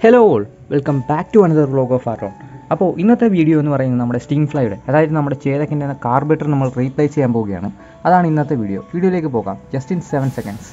hello all welcome back to another vlog of Arun അപ്പോൾ ഇന്നത്തെ video എന്ന് പറയുന്നത് നമ്മുടെ സ്റ്റീം ഫ്ലൈയുടെ അതായത് നമ്മുടെ ചേതക്കിൻ്റെ കാർബറേറ്റർ നമ്മൾ റീപ്ലേസ് ചെയ്യാൻ പോവുകയാണ് അതാണ് ഇന്നത്തെ വീഡിയോ വീഡിയോയിലേക്ക് പോകാം ജസ്റ്റ് ഇൻ സെവൻ സെക്കൻഡ്സ്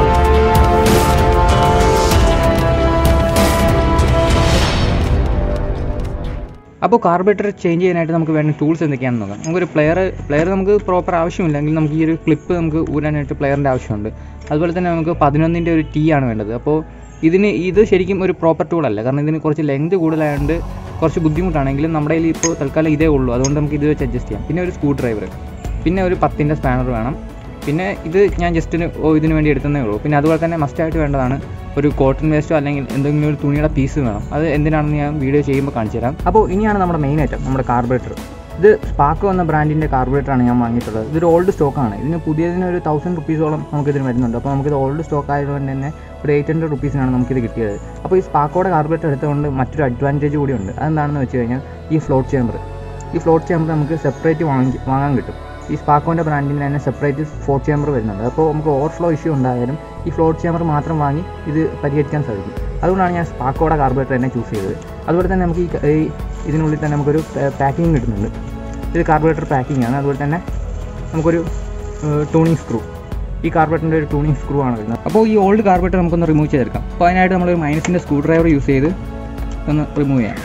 അപ്പോൾ കാർബറേറ്റർ ചേഞ്ച് ചെയ്യാനായിട്ട് നമുക്ക് വേണ്ട ടൂൾസ് എന്തൊക്കെയാണെന്ന് നോക്കാം നമുക്കൊരു പ്ലെയർ പ്ലെയർ നമുക്ക് പ്രോപ്പർ ആവശ്യമില്ലെങ്കിൽ നമുക്ക് ഈ ഒരു ക്ലിപ്പ് നമുക്ക് ഊരാനായിട്ട് പ്ലെയറിൻ്റെ ആവശ്യമുണ്ട് അതുപോലെ തന്നെ നമുക്ക് പതിനൊന്നിൻ്റെ ഒരു ടീ ആണ് വേണ്ടത് അപ്പോൾ ഇതിന് ഇത് ശരിക്കും ഒരു പ്രോപ്പർ ടൂളല്ല കാരണം ഇതിന് കുറച്ച് ലെങ്ത് കൂടുതലായതുകൊണ്ട് കുറച്ച് ബുദ്ധിമുട്ടാണെങ്കിലും നമ്മുടെ കയ്യിൽ ഇപ്പോൾ തൽക്കാലം ഇതേ ഉള്ളൂ അതുകൊണ്ട് നമുക്ക് ഇത് വെച്ച് അഡ്ജസ്റ്റ് ചെയ്യാം പിന്നെ ഒരു സ്ക്രൂ ഡ്രൈവർ പിന്നെ ഒരു പത്തിൻ്റെ സ്പാനർ വേണം പിന്നെ ഇത് ഞാൻ ജസ്റ്റ് ഓ ഇതിന് വേണ്ടി എടുത്തതേ ഉള്ളൂ പിന്നെ അതുപോലെ തന്നെ മസ്റ്റായിട്ട് വേണ്ടതാണ് ഒരു കോട്ടൺ വേസ്റ്റോ അല്ലെങ്കിൽ എന്തെങ്കിലും ഒരു തുണിയുടെ പീസ് വേണം അത് എന്തിനാണെന്ന് ഞാൻ വീഡിയോ ചെയ്യുമ്പോൾ കാണിച്ചു തരാം അപ്പോൾ ഇനിയാണ് നമ്മുടെ മെയിൻ ഐറ്റം നമ്മുടെ കാർബറേറ്റർ ഇത് സ്പാക്ക് വന്ന ബ്രാൻഡിൻ്റെ കാർബറേറ്ററാണ് ഞാൻ വാങ്ങിയിട്ടുള്ളത് ഇതൊരു ഓൾഡ് സ്റ്റോക്കാണ് ഇതിന് പുതിയതിന് ഒരു തൗസൻഡ് റുപ്പീസോളം നമുക്കിതിന് വരുന്നുണ്ട് അപ്പോൾ നമുക്കിത് ഓൾഡ് സ്റ്റോക്ക് ആയതുകൊണ്ട് തന്നെ ഒരു എയ്റ്റ് ഹൺഡ്രഡ് റുപ്പീസിനാണ് നമുക്കിത് കിട്ടിയത് അപ്പോൾ ഈ സ്പാക്കോടെ കാർബറേറ്റർ എടുത്തുകൊണ്ട് മറ്റൊരു അഡ്വാൻറ്റേജ് കൂടിയുണ്ട് അതെന്താണെന്ന് വെച്ച് കഴിഞ്ഞാൽ ഈ ഫ്ലോട്ട് ചേമ്പർ ഈ ഫ്ലോട്ട് ചേമ്പർ നമുക്ക് സെപ്പറേറ്റ് വാങ്ങി വാങ്ങാൻ കിട്ടും ഈ സ്പാക്കോൻ്റെ ബ്രാൻഡിന് തന്നെ സെപ്പറേറ്റ് ഫോർട്ട് ചേമ്പർ വരുന്നുണ്ട് അപ്പോൾ നമുക്ക് ഓവർഫ്ലോ ഇഷ്യൂ ഉണ്ടായാലും ഈ ഫ്ലോട്ട് ചേമ്പർ മാത്രം വാങ്ങി ഇത് പരിഹരിക്കാൻ സാധിക്കും അതുകൊണ്ടാണ് ഞാൻ സ്പാക്കോടെ കാർബറേറ്റർ തന്നെ ചൂസ് ചെയ്തത് അതുപോലെ തന്നെ നമുക്ക് ഈ ക- ഈ ഇതിനുള്ളിൽ തന്നെ നമുക്കൊരു പാക്കിംഗ് കിട്ടുന്നുണ്ട് ഇത് കാർബറേറ്റർ പാക്കിംഗ് ആണ് അതുപോലെ തന്നെ നമുക്കൊരു ടൂണിങ് സ്ക്രൂ ഈ കാർബറേറ്ററിൻ്റെ ഒരു ടൂണിങ് സ്ക്രൂ ആണ് വരുന്നത് അപ്പോൾ ഈ ഓൾഡ് കാർബറേറ്റർ നമുക്കൊന്ന് റിമൂവ് ചെയ്തെടുക്കാം അപ്പോൾ അതിനായിട്ട് നമ്മളൊരു മൈനസിൻ്റെ സ്ക്രൂ ഡ്രൈവർ യൂസ് ചെയ്ത് ഒന്ന് റിമൂവ് ചെയ്യാം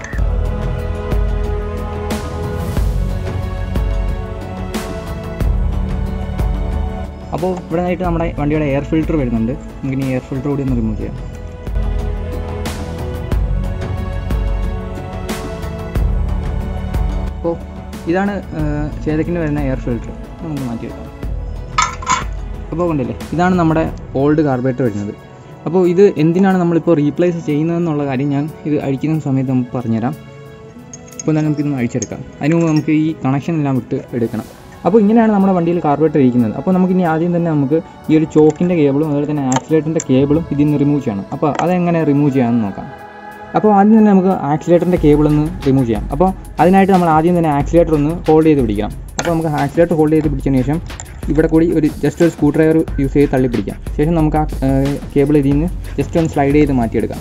അപ്പോൾ ഇവിടെ ആയിട്ട് നമ്മുടെ വണ്ടിയുടെ എയർ ഫിൽറ്റർ വരുന്നുണ്ട് നമുക്കിനി എയർ ഫിൽറ്റർ കൂടി ഒന്ന് റിമൂവ് ചെയ്യാം അപ്പോൾ ഇതാണ് ചേതക്കിന് വരുന്ന എയർ ഫിൽറ്റർ നമുക്ക് മാറ്റിയെടുക്കാം അപ്പോൾ കണ്ടില്ലേ ഇതാണ് നമ്മുടെ ഓൾഡ് കാർബറേറ്റർ വരുന്നത് അപ്പോൾ ഇത് എന്തിനാണ് നമ്മളിപ്പോൾ റീപ്ലേസ് ചെയ്യുന്നതെന്നുള്ള കാര്യം ഞാൻ ഇത് അഴിക്കുന്ന സമയത്ത് നമുക്ക് പറഞ്ഞുതരാം അപ്പോൾ തന്നെ നമുക്കിതൊന്ന് അഴിച്ചെടുക്കാം അതിന് മുമ്പ് നമുക്ക് ഈ കണക്ഷൻ എല്ലാം വിട്ട് എടുക്കണം അപ്പോൾ ഇങ്ങനെയാണ് നമ്മുടെ വണ്ടിയിൽ കാർബറേറ്റർ ഇരിക്കുന്നത് അപ്പോൾ നമുക്ക് ഇനി ആദ്യം തന്നെ നമുക്ക് ഈ ഒരു ചോക്കിൻ്റെ കേബിളും അതുപോലെ തന്നെ ആക്സിലേറ്ററിൻ്റെ കേബിളും ഇതിൽ നിന്ന് റിമൂവ് ചെയ്യണം അപ്പോൾ അതെങ്ങനെ റിമൂവ് ചെയ്യാമെന്ന് നോക്കാം അപ്പോൾ ആദ്യം തന്നെ നമുക്ക് ആക്സിലേറ്ററിൻ്റെ കേബിൾ ഒന്ന് റിമൂവ് ചെയ്യാം അപ്പോൾ അതിനായിട്ട് നമ്മൾ ആദ്യം തന്നെ ആക്സിലേറ്റർ ഒന്ന് ഹോൾഡ് ചെയ്ത് പിടിക്കണം അപ്പോൾ നമുക്ക് ആക്സിലേറ്റർ ഹോൾഡ് ചെയ്ത് പിടിച്ചതിന് ശേഷം ഇവിടെ കൂടി ഒരു ജസ്റ്റ് ഒരു സ്ക്രൂ ഡ്രൈവർ യൂസ് ചെയ്ത് തള്ളി പിടിക്കാം ശേഷം നമുക്ക് ആ കേബിൾ ഇതിൽ നിന്ന് ജസ്റ്റ് ഒന്ന് സ്ലൈഡ് ചെയ്ത് മാറ്റിയെടുക്കാം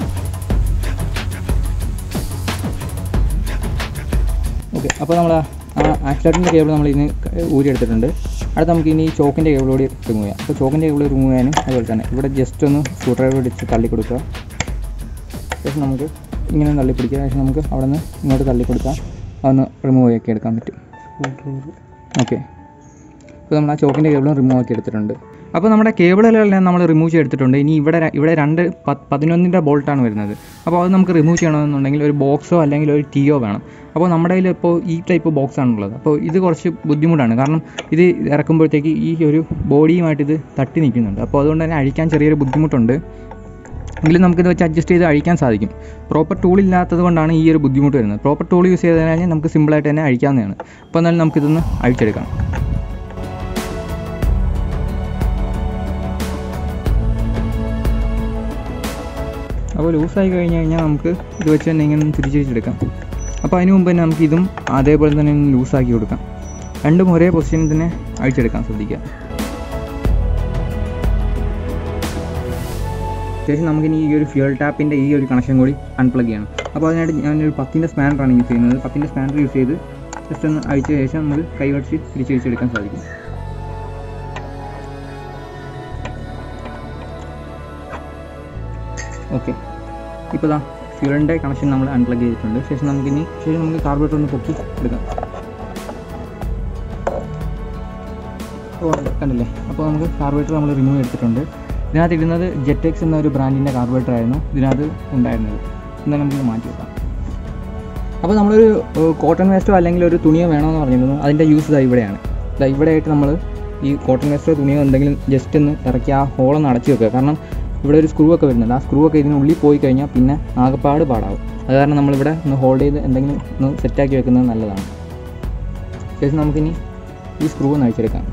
ഓക്കെ അപ്പോൾ നമ്മൾ ആ ആക്സിലേറ്ററിൻ്റെ കേബിൾ നമ്മൾ ഇതിന് ഊരി എടുത്തിട്ടുണ്ട് അടുത്ത് നമുക്ക് ഇനി ഈ ചോക്കിൻ്റെ കേബിൾ കൂടി റിമൂവ് ചെയ്യാം അപ്പോൾ ചോക്കിൻ്റെ കേബിൾ റിമൂവ് ചെയ്യാനും അതുപോലെ തന്നെ ഇവിടെ ജസ്റ്റ് ഒന്ന് സ്ക്രൂ ഡ്രൈവർ ഇടിച്ച് തള്ളി കൊടുക്കുക ശേഷം നമുക്ക് ഇങ്ങനെ തള്ളി പിടിക്കുക ശേഷം നമുക്ക് അവിടെ നിന്ന് ഇങ്ങോട്ട് തള്ളി കൊടുത്താൽ അതൊന്ന് റിമൂവ് ആക്കി എടുക്കാൻ പറ്റും ഓക്കെ അപ്പോൾ നമ്മൾ ആ ചോക്കിൻ്റെ കേബിളും റിമൂവ് ആക്കി എടുത്തിട്ടുണ്ട് അപ്പോൾ നമ്മുടെ കേബിളുകളെല്ലാം നമ്മൾ റിമൂവ് ചെയ്തെടുത്തിട്ടുണ്ട് ഇനി ഇവിടെ ര- ഇവിടെ രണ്ട് പത്ത് പതിനൊന്നിൻ്റെ ബോൾട്ടാണ് വരുന്നത് അപ്പോൾ അത് നമുക്ക് റിമൂവ് ചെയ്യണമെന്നുണ്ടെങ്കിൽ ഒരു ബോക്സോ അല്ലെങ്കിൽ ഒരു ടീയോ വേണം അപ്പോൾ നമ്മുടെ കയ്യിൽ ഇപ്പോൾ ഈ ടൈപ്പ് ബോക്സ് ആണുള്ളത് അപ്പോൾ ഇത് കുറച്ച് ബുദ്ധിമുട്ടാണ് കാരണം ഇത് ഇറക്കുമ്പോഴത്തേക്ക് ഈ ഒരു ബോഡിയുമായിട്ട് ഇത് തട്ടി നിൽക്കുന്നുണ്ട് അപ്പോൾ അതുകൊണ്ട് തന്നെ അഴിക്കാൻ ചെറിയൊരു ബുദ്ധിമുട്ടുണ്ട് എങ്കിലും നമുക്കിത് വെച്ച് അഡ്ജസ്റ്റ് ചെയ്ത് അഴിക്കാൻ സാധിക്കും പ്രോപ്പർ ടൂൾ ഇല്ലാത്തത് കൊണ്ടാണ് ഈ ഒരു ബുദ്ധിമുട്ട് വരുന്നത് പ്രോപ്പർ ടൂൾ യൂസ് ചെയ്ത് കഴിഞ്ഞാൽ നമുക്ക് സിമ്പിളായിട്ട് തന്നെ അഴിക്കാവുന്നതാണ് അപ്പോൾ എന്നാലും നമുക്കിതൊന്ന് അഴിച്ചെടുക്കാം അപ്പോൾ ലൂസായി കഴിഞ്ഞ് കഴിഞ്ഞാൽ നമുക്ക് ഇത് വെച്ച് തന്നെ ഇങ്ങനെ ഒന്ന് തിരിച്ച് തിരിച്ചെടുക്കാം അപ്പോൾ അതിന് മുമ്പ് തന്നെ നമുക്ക് ഇതും അതേപോലെ തന്നെ ഒന്ന് ലൂസാക്കി കൊടുക്കാം രണ്ടും ഒരേ പൊസിഷനിൽ തന്നെ അഴിച്ചെടുക്കാൻ ശ്രദ്ധിക്കുക ശേഷം നമുക്കിനി ഈ ഒരു ഫ്യൂൽ ടാപ്പിൻ്റെ ഈ ഒരു കണക്ഷൻ കൂടി അൺപ്ലഗ് ചെയ്യണം അപ്പോൾ അതിനായിട്ട് ഞാനൊരു പത്തിൻ്റെ സ്പാനറാണ് യൂസ് ചെയ്യുന്നത് പത്തിൻ്റെ സ്പാനർ യൂസ് ചെയ്ത് ജസ്റ്റ് ഒന്ന് അഴിച്ച ശേഷം നമുക്ക് കൈ വടിച്ച് തിരിച്ചഴിച്ചെടുക്കാൻ സാധിക്കും ഓക്കെ ഇപ്പോൾ ദാ ഫ്യൂലിൻ്റെ കണക്ഷൻ നമ്മൾ അൺപ്ലഗ് ചെയ്തിട്ടുണ്ട് ശേഷം നമുക്കിനി ശേഷം നമുക്ക് കാർബറേറ്റർ ഒന്ന് പൊക്കി എടുക്കാം ഓ കണ്ടില്ലേ അപ്പോൾ നമുക്ക് കാർബറേറ്റർ നമ്മൾ റിമൂവ് എടുത്തിട്ടുണ്ട് ഇതിനകത്ത് ഇടുന്നത് ജെറ്റെക്സ് എന്ന ഒരു ബ്രാൻഡിൻ്റെ കാർബറേറ്റർ ആയിരുന്നു ഇതിനകത്ത് ഉണ്ടായിരുന്നത് എന്നാലും നമുക്ക് മാറ്റി വെക്കാം അപ്പോൾ നമ്മളൊരു കോട്ടൺ വേസ്റ്റോ അല്ലെങ്കിൽ ഒരു തുണിയോ വേണമെന്ന് പറഞ്ഞിരുന്നു അതിൻ്റെ യൂസ് ഇതാ ഇവിടെയാണ് ഇതാ ഇവിടെയായിട്ട് നമ്മൾ ഈ കോട്ടൺ വേസ്റ്റോ തുണിയോ എന്തെങ്കിലും ജസ്റ്റ് ഒന്ന് ഇറക്കി ആ ഹോളൊന്ന് അടച്ചു വെക്കുക കാരണം ഇവിടെ ഒരു സ്ക്രൂ ഒക്കെ വരുന്നുണ്ട് ആ സ്ക്രൂ ഒക്കെ ഇതിനുള്ളിൽ പോയി കഴിഞ്ഞാൽ പിന്നെ ആകപ്പാട് പാടാവും അത് കാരണം നമ്മളിവിടെ ഒന്ന് ഹോൾഡ് ചെയ്ത് എന്തെങ്കിലും ഒന്ന് സെറ്റാക്കി വെക്കുന്നത് നല്ലതാണ് ശേഷം നമുക്കിനി ഈ സ്ക്രൂ ഒന്ന് അഴിച്ചെടുക്കാം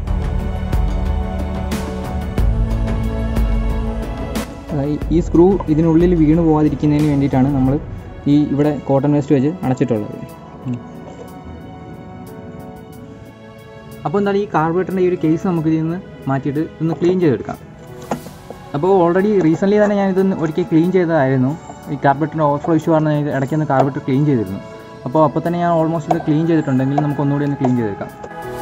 അതായത് ഈ സ്ക്രൂ ഇതിനുള്ളിൽ വീണ് പോകാതിരിക്കുന്നതിന് വേണ്ടിയിട്ടാണ് നമ്മൾ ഈ ഇവിടെ കോട്ടൺ വേസ്റ്റ് വെച്ച് അടച്ചിട്ടുള്ളത് അപ്പോൾ എന്താണ് ഈ കാർബറേറ്ററിൻ്റെ ഈ ഒരു കേസ് നമുക്ക് ഇതിൽ നിന്ന് മാറ്റിയിട്ട് ഒന്ന് ക്ലീൻ ചെയ്തെടുക്കാം അപ്പോൾ ഓൾറെഡി റീസെൻ്റ്ലി തന്നെ ഞാൻ ഇതൊന്ന് ഒരിക്കൽ ക്ലീൻ ചെയ്തതായിരുന്നു ഈ കാർബറേറ്ററിൻ്റെ ഓവർഫ്ലോ ഇഷ്യൂ കാരണം ഞാൻ ഇടയ്ക്ക് ഒന്ന് കാർബറേറ്റർ ക്ലീൻ ചെയ്തിരുന്നു അപ്പോൾ അപ്പോൾ തന്നെ ഞാൻ ഓൾമോസ്റ്റ് ഇത് ക്ലീൻ ചെയ്തിട്ടുണ്ടെങ്കിൽ നമുക്ക് ഒന്നുകൂടി ഒന്ന് ക്ലീൻ ചെയ്തേക്കാം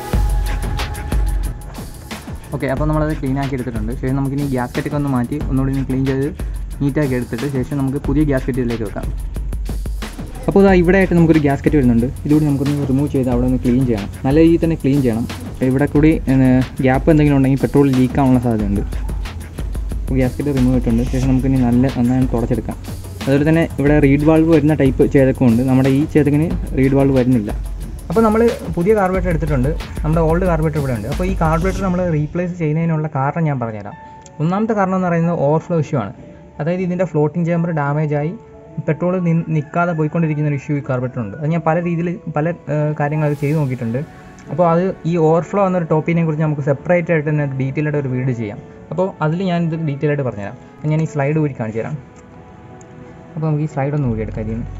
ഓക്കെ അപ്പോൾ നമ്മളത് ക്ലീൻ ആക്കി എടുത്തിട്ടുണ്ട് ശേഷം നമുക്കിനി ഗ്യാസ് കറ്റൊക്കെ ഒന്ന് മാറ്റി ഒന്നുകൂടി ഒന്ന് ക്ലീൻ ചെയ്ത് നീറ്റാക്കി എടുത്തിട്ട് ശേഷം നമുക്ക് പുതിയ ഗ്യാസ് കറ്റ് ഇതിലേക്ക് വെക്കാം അപ്പോൾ ഇതാ ഇവിടെ ആയിട്ട് നമുക്കൊരു ഗ്യാസ് കറ്റ് വരുന്നുണ്ട് ഇതുകൂടി നമുക്കൊന്ന് റിമൂവ് ചെയ്ത് അവിടെ ഒന്ന് ക്ലീൻ ചെയ്യണം നല്ല രീതിയിൽ തന്നെ ക്ലീൻ ചെയ്യണം ഇവിടെ കൂടി ഗ്യാപ്പ് എന്തെങ്കിലും ഉണ്ടെങ്കിൽ പെട്രോൾ ലീക്ക് ആവാനുള്ള സാധ്യതയുണ്ട് അപ്പോൾ ഗ്യാസ് കറ്റ് റിമൂവ് ചെയ്തിട്ടുണ്ട് ശേഷം നമുക്കിനി നല്ല നന്നായി തുടച്ചെടുക്കാം അതുപോലെ തന്നെ ഇവിടെ റീഡ് വാൾവ് വരുന്ന ടൈപ്പ് ചേതക്കമുണ്ട് നമ്മുടെ ഈ ചേതക്കിന് റീഡ് വാൾവ് വരുന്നില്ല അപ്പോൾ നമ്മൾ പുതിയ കാർബറേറ്റർ എടുത്തിട്ടുണ്ട് നമ്മുടെ ഓൾഡ് കാർബറേറ്റർ ഇവിടെ ഉണ്ട് അപ്പോൾ ഈ കാർബറേറ്റർ നമ്മൾ റീപ്ലേസ് ചെയ്യുന്നതിനുള്ള കാരണം ഞാൻ പറഞ്ഞുതരാം ഒന്നാമത്തെ കാരണം എന്ന് പറയുന്നത് ഓവർഫ്ലോ ഇഷ്യൂ ആണ് അതായത് ഇതിൻ്റെ ഫ്ലോട്ടിംഗ് ചേമ്പർ ഡാമേജ് ആയി പെട്രോൾ നിൽക്കാതെ പോയിക്കൊണ്ടിരിക്കുന്ന ഒരു ഇഷ്യൂ ഈ കാർബറേറ്റർ ഉണ്ട് അത് ഞാൻ പല രീതിയിൽ പല കാര്യങ്ങൾ ചെയ്ത് നോക്കിയിട്ടുണ്ട് അപ്പോൾ അത് ഈ ഓവർഫ്ലോ എന്നൊരു ടോപ്പിനെ കുറിച്ച് നമുക്ക് സെപ്പറേറ്റ് ആയിട്ട് തന്നെ ഡീറ്റെയിൽ ആയിട്ട് ഒരു വീഡിയോ ചെയ്യാം അപ്പോൾ അതിൽ ഞാൻ ഇത് ഡീറ്റെയിൽ ആയിട്ട് പറഞ്ഞുതരാം അപ്പോൾ ഞാൻ ഈ സ്ലൈഡ് കൂടി കാണിച്ചു തരാം അപ്പോൾ നമുക്ക് ഈ സ്ലൈഡ് ഒന്ന് കൂടി എടുക്കാം ഇതിൽ നിന്ന്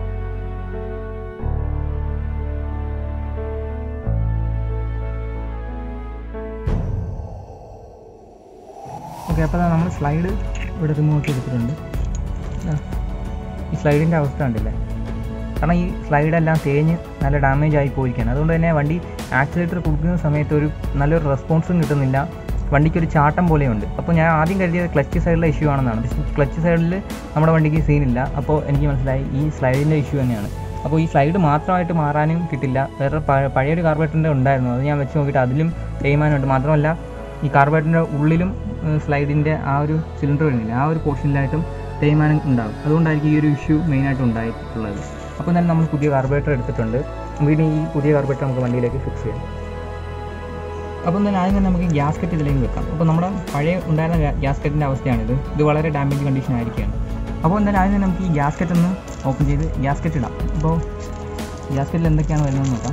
ഓക്കെ അപ്പോൾ നമ്മൾ സ്ലൈഡ് ഇവിടെ റിമൂവ് ആക്കി എടുത്തിട്ടുണ്ട് ആ, ഈ സ്ലൈഡിൻ്റെ അവസ്ഥ കണ്ടില്ലേ കാരണം ഈ സ്ലൈഡെല്ലാം തേഞ്ഞ് നല്ല ഡാമേജ് ആയി പോയിരിക്കുകയാണ് അതുകൊണ്ട് തന്നെ വണ്ടി ആക്സിലേറ്റർ കൊടുക്കുന്ന സമയത്ത് ഒരു നല്ലൊരു റെസ്പോൺസും കിട്ടുന്നില്ല വണ്ടിക്ക് ഒരു ചാട്ടം പോലെയുണ്ട് അപ്പോൾ ഞാൻ ആദ്യം കരുതിയത് ക്ലച്ച് സൈഡിലെ ഇഷ്യൂ ആണെന്നാണ് പക്ഷേ ക്ലച്ച് സൈഡിൽ നമ്മുടെ വണ്ടിക്ക് സീനില്ല അപ്പോൾ എനിക്ക് മനസ്സിലായി ഈ സ്ലൈഡിൻ്റെ ഇഷ്യൂ തന്നെയാണ് അപ്പോൾ ഈ സ്ലൈഡ് മാത്രമായിട്ട് മാറാനും കിട്ടില്ല വേറെ പഴ- പഴയൊരു കാർബറേറ്ററിൻ്റെ ഉണ്ടായിരുന്നു അത് ഞാൻ വെച്ച് നോക്കിയിട്ട് അതിലും തേയ്മാനമുണ്ട് മാത്രമല്ല ഈ കാർബറേറ്ററിൻ്റെ ഉള്ളിലും സ്ലൈഡിൻ്റെ ആ ഒരു സിലിണ്ടർ വരുന്നില്ല ആ ഒരു പോർഷനിലായിട്ടും തേയ്മാനം ഉണ്ടാകും അതുകൊണ്ടായിരിക്കും ഈ ഒരു ഇഷ്യൂ മെയിനായിട്ട് ഉണ്ടായിട്ടുള്ളത് അപ്പോൾ തന്നെ നമ്മൾ പുതിയ കാർബറേറ്റർ എടുത്തിട്ടുണ്ട് വീണ്ടും ഈ പുതിയ കാർബറേറ്റർ നമുക്ക് വണ്ടിയിലേക്ക് ഫിക്സ് ചെയ്യാം അപ്പം തന്നെ ആദ്യം തന്നെ നമുക്ക് ഗ്യാസ് കറ്റ് ഇതിലേക്ക് വെക്കാം അപ്പോൾ നമ്മുടെ പഴയ ഉണ്ടായിരുന്ന ഗ്യാസ് കറ്റിൻ്റെ അവസ്ഥയാണിത് ഇത് വളരെ ഡാമേജ് കണ്ടീഷൻ ആയിരിക്കുകയാണ് അപ്പോൾ എന്തായാലും ആദ്യം തന്നെ നമുക്ക് ഈ ഗ്യാസ് കറ്റ് ഒന്ന് ഓപ്പൺ ചെയ്ത് ഗ്യാസ് കറ്റ് ഇടാം അപ്പോൾ ഗ്യാസ് കറ്റിൽ എന്തൊക്കെയാണ് വരുന്നതെന്ന് നോക്കാം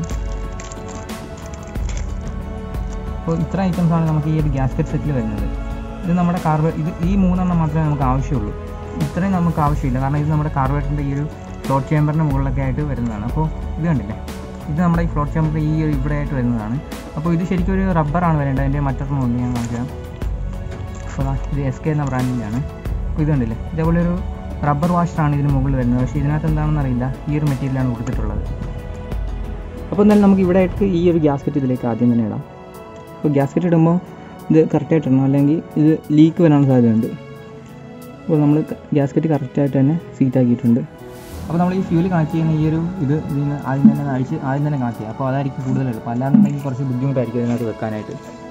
അപ്പോൾ ഇത്ര ഐറ്റംസ് ആണ് നമുക്ക് ഈ ഒരു ഗ്യാസ് കറ്റ് സെറ്റിൽ വരുന്നത് ഇത് നമ്മുടെ കാർബേ ഇത് ഈ മൂന്നെണ്ണം മാത്രമേ നമുക്ക് ആവശ്യമുള്ളൂ ഇത്രയും നമുക്ക് ആവശ്യമില്ല കാരണം ഇത് നമ്മുടെ കാർബേറ്റിൻ്റെ ഈ ഒരു ഫ്ലോട്ട് ചേമ്പറിൻ്റെ മുകളിലൊക്കെ ആയിട്ട് വരുന്നതാണ് അപ്പോൾ ഇത് കണ്ടില്ലേ ഇത് നമ്മുടെ ഈ ഫ്ലോട്ട് ചേമ്പർ ഈ ഒരു ഇവിടെ ആയിട്ട് വരുന്നതാണ് അപ്പോൾ ഇത് ശരിക്കും ഒരു റബ്ബറാണ് വരേണ്ടത് അതിൻ്റെ മറ്റൊരെണ്ണം ഒന്ന് ഞാൻ കാണിക്കാം അപ്പോൾ ദാ ഇത് എസ് കെ എന്ന ബ്രാൻഡിൻ്റെയാണ് അപ്പോൾ ഇത് കണ്ടില്ലേ ഇതേപോലെ ഒരു റബ്ബർ വാഷറാണ് ഇതിന് മുകളിൽ വരുന്നത് പക്ഷേ ഇതിനകത്ത് എന്താണെന്ന് അറിയില്ല ഈ ഒരു മെറ്റീരിയലാണ് കൊടുത്തിട്ടുള്ളത് അപ്പോൾ എന്തായാലും നമുക്ക് ഇവിടെ ആയിട്ട് ഈ ഒരു ഗ്യാസ്കറ്റ് ഇതിലേക്ക് ആദ്യം തന്നെ ഇടാം അപ്പോൾ ഗ്യാസ്കറ്റ് ഇടുമ്പോൾ ഇത് കറക്റ്റായിട്ട് ഇടണം അല്ലെങ്കിൽ ഇത് ലീക്ക് വരാൻ സാധ്യതയുണ്ട് അപ്പോൾ നമ്മൾ ഗ്യാസ്കറ്റ് കറക്റ്റായിട്ട് തന്നെ സീറ്റ് ആക്കിയിട്ടുണ്ട് അപ്പോൾ നമ്മൾ ഈ ഫ്യൂൽ കണക്ട് ചെയ്യുന്ന ഈ ഒരു ഇത് ഇതിൽ നിന്ന് ആദ്യം തന്നെ അഴിച്ച് ആദ്യം തന്നെ കണക്ട് ചെയ്യുക അപ്പോൾ അതായിരിക്കും കൂടുതൽ എളുപ്പം അല്ലാന്നുണ്ടെങ്കിൽ കുറച്ച് ബുദ്ധിമുട്ടായിരിക്കും ഇതിനകത്ത് വെക്കാനായിട്ട്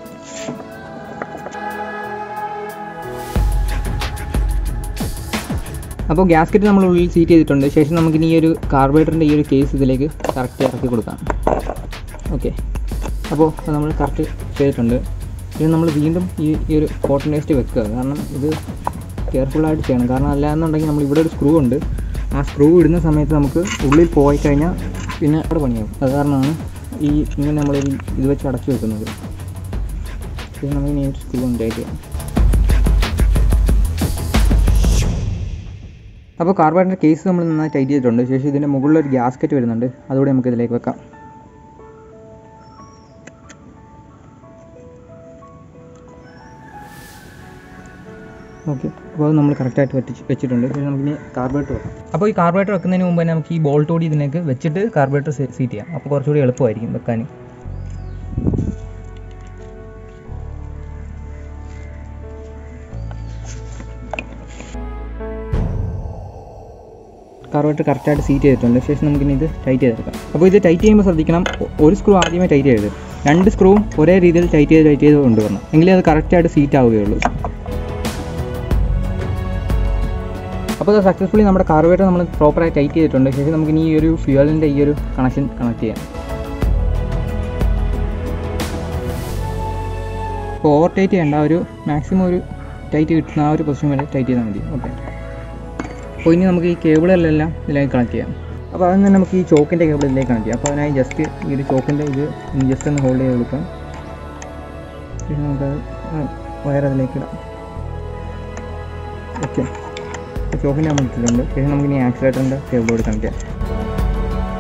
അപ്പോൾ ഗ്യാസ്കറ്റ് നമ്മൾ ഉള്ളിൽ സീറ്റ് ചെയ്തിട്ടുണ്ട് ശേഷം നമുക്കിനി ഈ ഒരു കാർബറേറ്ററിൻ്റെ ഈ ഒരു കേസ് ഇതിലേക്ക് കറക്റ്റ് ഇറക്കി കൊടുക്കാം ഓക്കെ അപ്പോൾ അത് നമ്മൾ കറക്റ്റ് ചെയ്തിട്ടുണ്ട് ഇത് നമ്മൾ വീണ്ടും ഈ ഈ ഒരു കോട്ടൺ വേസ്റ്റ് വെക്കുക കാരണം ഇത് കെയർഫുള്ളായിട്ട് ചെയ്യണം കാരണം അല്ലാന്നുണ്ടെങ്കിൽ നമ്മൾ ഇവിടെ ഒരു സ്ക്രൂ ഉണ്ട് ആ സ്ക്രൂ ഇടുന്ന സമയത്ത് നമുക്ക് ഉള്ളിൽ പോയി കഴിഞ്ഞാൽ പിന്നെ അവിടെ പണിയാവും അത് കാരണമാണ് ഈ ഇങ്ങനെ നമ്മൾ ഇത് വെച്ച് അടച്ചു വെക്കുന്നത് ഇത് നമുക്ക് ഇനി സ്ക്രൂ ഒന്ന് ടൈറ്റ് ചെയ്യാം അപ്പോൾ കാർബറേറ്റർ കേസ് നമ്മൾ നന്നായി ടൈറ്റ് ചെയ്തിട്ടുണ്ട് ശേഷം ഇതിൻ്റെ മുകളിൽ ഒരു ഗ്യാസ്കറ്റ് വരുന്നുണ്ട് അതുകൂടെ നമുക്ക് ഇതിലേക്ക് വെക്കാം ഓക്കെ അപ്പോൾ അത് നമ്മൾ കറക്റ്റായിട്ട് വെച്ച് വെച്ചിട്ടുണ്ട് പിന്നെ നമുക്കിനി കാർബറേറ്റർ വെക്കാം അപ്പോൾ ഈ കാർബറേറ്റർ വെക്കുന്നതിന് മുമ്പ് തന്നെ നമുക്ക് ഈ ബോൾട്ട് കൂടി ഇതിലേക്ക് വെച്ചിട്ട് കാർബറേറ്റർ സീറ്റ് ചെയ്യാം അപ്പോൾ കുറച്ചുകൂടി എളുപ്പമായിരിക്കും വെക്കാൻ കാർബറേറ്റർ കറക്റ്റായിട്ട് സീറ്റ് ചെയ്തിട്ടുണ്ട് ശേഷം നമുക്കിനി ഇത് ടൈറ്റ് ചെയ്തെടുക്കാം അപ്പോൾ ഇത് ടൈറ്റ് ചെയ്യുമ്പോൾ ശ്രദ്ധിക്കണം ഒ- ഒരു സ്ക്രൂ ആദ്യമേ ടൈറ്റ് ചെയ്യരുത് രണ്ട് സ്ക്രൂവും ഒരേ രീതിയിൽ ടൈറ്റ് ചെയ്ത് ടൈറ്റ് ചെയ്ത് കൊണ്ടുവരണം എങ്കിലേ അത് കറക്റ്റായിട്ട് സീറ്റ് ആവുകയുള്ളൂ അപ്പോൾ അത് സക്സസ്ഫുള്ളി നമ്മുടെ കാർബറേറ്റർ നമ്മൾ പ്രോപ്പറായി ടൈറ്റ് ചെയ്തിട്ടുണ്ട് ശേഷം നമുക്ക് ഇനി ഈ ഒരു ഫ്യൂവലിൻ്റെ ഈ ഒരു കണക്ഷൻ കണക്ട് ചെയ്യാം അപ്പോൾ ഓവർ ടൈറ്റ് ചെയ്യേണ്ട ഒരു മാക്സിമം ഒരു ടൈറ്റ് കിട്ടുന്ന ആ ഒരു പൊസിഷൻ വരെ ടൈറ്റ് ചെയ്താൽ മതി ഓക്കെ അപ്പോൾ ഇനി നമുക്ക് ഈ കേബിളുകളെല്ലാം ഇതിലേക്ക് കണക്ട് ചെയ്യാം അപ്പോൾ അതിന് തന്നെ നമുക്ക് ഈ ചോക്കിൻ്റെ കേബിൾ ഇതിലേക്ക് കണക്ട് ചെയ്യാം അപ്പോൾ അതിനായി ജസ്റ്റ് ഈ ഒരു ചോക്കിൻ്റെ ഇത് ജസ്റ്റ് ഒന്ന് ഹോൾഡ് ചെയ്ത് കൊടുക്കാം പിന്നെ നമുക്കത് വയർ അതിലേക്ക് ഇടാം ഓക്കെ ചോക്കിൻ്റെ നമ്മൾ ഇട്ടിട്ടുണ്ട് ശേഷം നമുക്ക് ഇനി ആക്സിലേറ്ററിൻ്റെ കേബിളോട് കണക്ട് ചെയ്യാം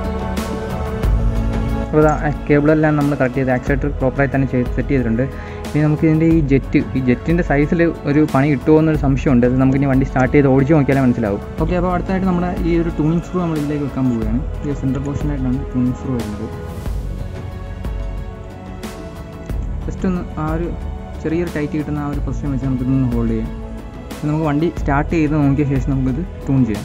അപ്പോൾ കേബിളെല്ലാം നമ്മൾ കറക്റ്റ് ചെയ്ത് ആക്സിലേറ്റർ പ്രോപ്പറായി തന്നെ ചെയ്ത് സെറ്റ് ചെയ്തിട്ടുണ്ട് ഇനി നമുക്ക് ഇതിൻ്റെ ഈ ജെറ്റ് ഈ ജെറ്റിൻ്റെ സൈസിൽ ഒരു പണി കിട്ടുമോ എന്നൊരു സംശയമുണ്ട് അത് നമുക്ക് ഇനി വണ്ടി സ്റ്റാർട്ട് ചെയ്ത് ഓടിച്ച് നോക്കിയാലേ മനസ്സിലാവും ഓക്കെ അപ്പോൾ അടുത്തായിട്ട് നമ്മുടെ ഈ ഒരു ട്യൂണിംഗ് സ്ക്രൂ നമ്മൾ ഇതിലേക്ക് വെക്കാൻ പോവുകയാണ് ഈ സെൻറ്റർ പോർഷനായിട്ടാണ് ട്യൂണിംഗ് സ്ക്രൂ വരുന്നത് ജസ്റ്റ് ഒന്ന് ആ ഒരു ചെറിയൊരു ടൈറ്റ് കിട്ടുന്ന ആ ഒരു പൊസിഷൻ വെച്ച് നമുക്കിതൊന്ന് ഹോൾഡ് ചെയ്യാം അപ്പോൾ നമുക്ക് വണ്ടി സ്റ്റാർട്ട് ചെയ്ത് നോക്കിയ ശേഷം നമുക്കിത് ട്യൂൺ ചെയ്യാം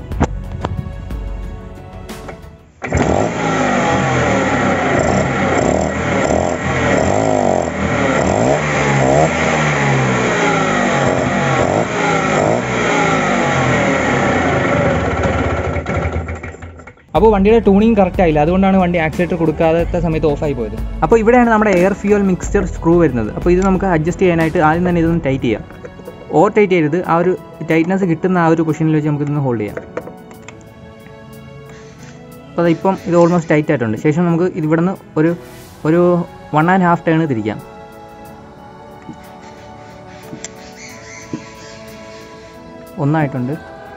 അപ്പോൾ വണ്ടിയുടെ ട്യൂണിങ് കറക്റ്റ് ആയില്ല അതുകൊണ്ടാണ് വണ്ടി ആക്സിലേറ്റർ കൊടുക്കാത്ത സമയത്ത് ഓഫായി പോയത് അപ്പോൾ ഇവിടെയാണ് നമ്മുടെ എയർ ഫ്യൂൽ മിക്സ്ചർ സ്ക്രൂ വരുന്നത് അപ്പോൾ ഇത് നമുക്ക് അഡ്ജസ്റ്റ് ചെയ്യാനായിട്ട് ആദ്യം തന്നെ ഇതൊന്ന് ടൈറ്റ് ചെയ്യാം ഓവർ ടൈറ്റ് ചെയ്യരുത് ആ ഒരു ടൈറ്റ്നസ് കിട്ടുന്ന ആ ഒരു പൊസിഷനിൽ വെച്ച് നമുക്ക് ഇതൊന്ന് ഹോൾഡ് ചെയ്യാം അപ്പോൾ അത് ഇപ്പം ഇത് ഓൾമോസ്റ്റ് ടൈറ്റ് ആയിട്ടുണ്ട് ശേഷം നമുക്ക് ഇവിടെ നിന്ന് ഒരു ഒരു വൺ ആൻഡ് ഹാഫ് ടേൺ തിരിക്കാം ഒന്നായിട്ടുണ്ട്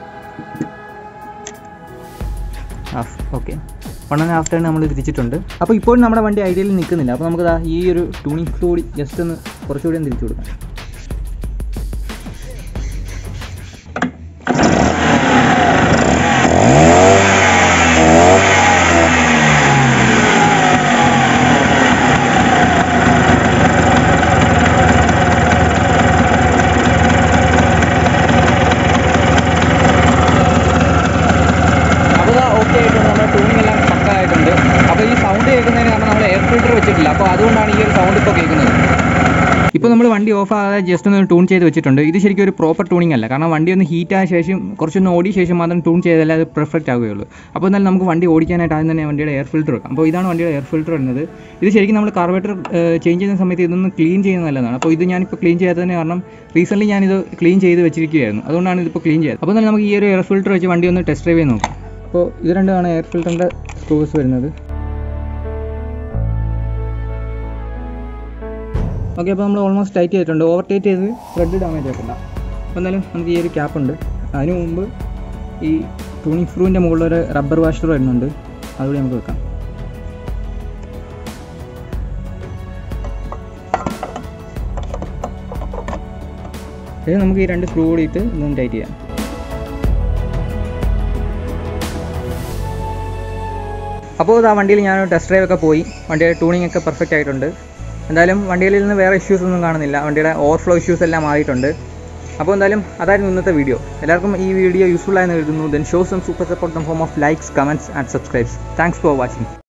half okay one and half turn നമ്മൾ തിരിച്ചിട്ടുണ്ട് അപ്പോൾ ഇപ്പോഴും നമ്മുടെ വണ്ടി ഐഡിയയിൽ നിൽക്കുന്നില്ല അപ്പോൾ നമുക്ക് ദാ ഈ ഒരു ട്യൂണിംഗ് കൂടി ജസ്റ്റ് ഒന്ന് കുറച്ചുകൂടി ഒന്ന് തിരിച്ചു കൊടുക്കാം അപ്പോൾ ഓക്കെ ആയിട്ടുണ്ട് നമ്മുടെ ട്യൂണിംഗ് എല്ലാം പക്ക ആയിട്ടുണ്ട് അപ്പോൾ ഈ സൗണ്ട് കേൾക്കുന്നതിന് കാരണം നമ്മൾ എയർ ഫിൽറ്റർ വെച്ചിട്ടില്ല അപ്പോൾ അതുകൊണ്ടാണ് ഈ ഒരു സൗണ്ട് ഇപ്പോൾ കേൾക്കുന്നത് ഇപ്പോൾ നമ്മൾ വണ്ടി ഓഫ് ആകാതെ ജസ്റ്റ് ഒന്ന് ട്യൂൺ ചെയ്ത് വെച്ചിട്ടുണ്ട് ഇത് ശരിക്കും ഒരു പ്രോപ്പർ ട്യൂണിംഗ് അല്ല കാരണം വണ്ടി ഒന്ന് ഹീറ്റ് ആയ ശേഷം കുറച്ചൊന്ന് ഓടിയ ശേഷം മാത്രം ട്യൂൺ ചെയ്താലേ അത് പെർഫെക്റ്റ് ആവുകയുള്ളൂ അപ്പോൾ എന്നാൽ നമുക്ക് വണ്ടി ഓടിക്കാനായിട്ട് ആദ്യം തന്നെ വണ്ടിയുടെ എയർ ഫിൽറ്റർ വെക്കാം അപ്പോൾ ഇതാണ് വണ്ടിയുടെ എയർ ഫിൽറ്റർ വരുന്നത് ഇത് ശരിക്കും നമ്മൾ കാർബേറ്റർ ചേഞ്ച് ചെയ്യുന്ന സമയത്ത് ഇതൊന്ന് ക്ലീൻ ചെയ്യുന്നത് നല്ലതാണ് അപ്പോൾ ഇത് ഞാനിപ്പോൾ ക്ലീൻ ചെയ്യാത്തതിന് കാരണം റീസെൻ്റ്ലി ഞാനിത് ക്ലീൻ ചെയ്ത് വെച്ചിരിക്കുകയായിരുന്നു അതുകൊണ്ടാണ് ഇതിപ്പോൾ ക്ലീൻ ചെയ്തത് അപ്പോൾ തന്നെ നമുക്ക് ഈ ഒരു എയർ ഫിൽറ്റർ വെച്ച് വണ്ടി ഒന്ന് ടെസ്റ്റ് ഡ്രൈവ് ചെയ്ത് നോക്കാം അപ്പോൾ ഇത് രണ്ടുമാണ് എയർ ഫിൽറ്ററിൻ്റെ സ്ക്രൂസ് വരുന്നത് ഓക്കെ അപ്പോൾ നമ്മൾ ഓൾമോസ്റ്റ് ടൈറ്റ് ചെയ്തിട്ടുണ്ട് ഓവർ ടൈറ്റ് ചെയ്ത് ത്രെഡ് ഡാമേജ് ആക്കണ്ട അപ്പോൾ എന്നാലും നമുക്ക് ഈ ഒരു ക്യാപ്പ് ഉണ്ട് അതിന് മുമ്പ് ഈ ട്യൂണിംഗ് സ്ക്രൂവിൻ്റെ മുകളിൽ ഒരു റബ്ബർ വാഷർ വരുന്നുണ്ട് അതുകൂടി നമുക്ക് വെക്കാം ഇത് നമുക്ക് ഈ രണ്ട് സ്ക്രൂ കൂടിയിട്ട് ഇതൊന്ന് ടൈറ്റ് ചെയ്യാം അപ്പോൾ ആ വണ്ടിയിൽ ഞാൻ ടെസ്റ്റ് ഡ്രൈവ് ഒക്കെ പോയി വണ്ടിയുടെ ട്യൂണിംഗ് ഒക്കെ പെർഫെക്റ്റ് ആയിട്ടുണ്ട് എന്തായാലും വണ്ടിയിൽ നിന്ന് വേറെ ഇഷ്യൂസ് ഒന്നും കാണുന്നില്ല വണ്ടിയുടെ ഓവർഫ്ലോ ഇഷ്യൂസ് എല്ലാം മാറിയിട്ടുണ്ട് അപ്പോൾ എന്തായാലും അതായിരുന്നു ഇന്നത്തെ വീഡിയോ എല്ലാവർക്കും ഈ വീഡിയോ യൂസ്ഫുൾ ആയെന്ന് കരുതുന്നു then show some super support them form of likes comments and subscribes thanks for watching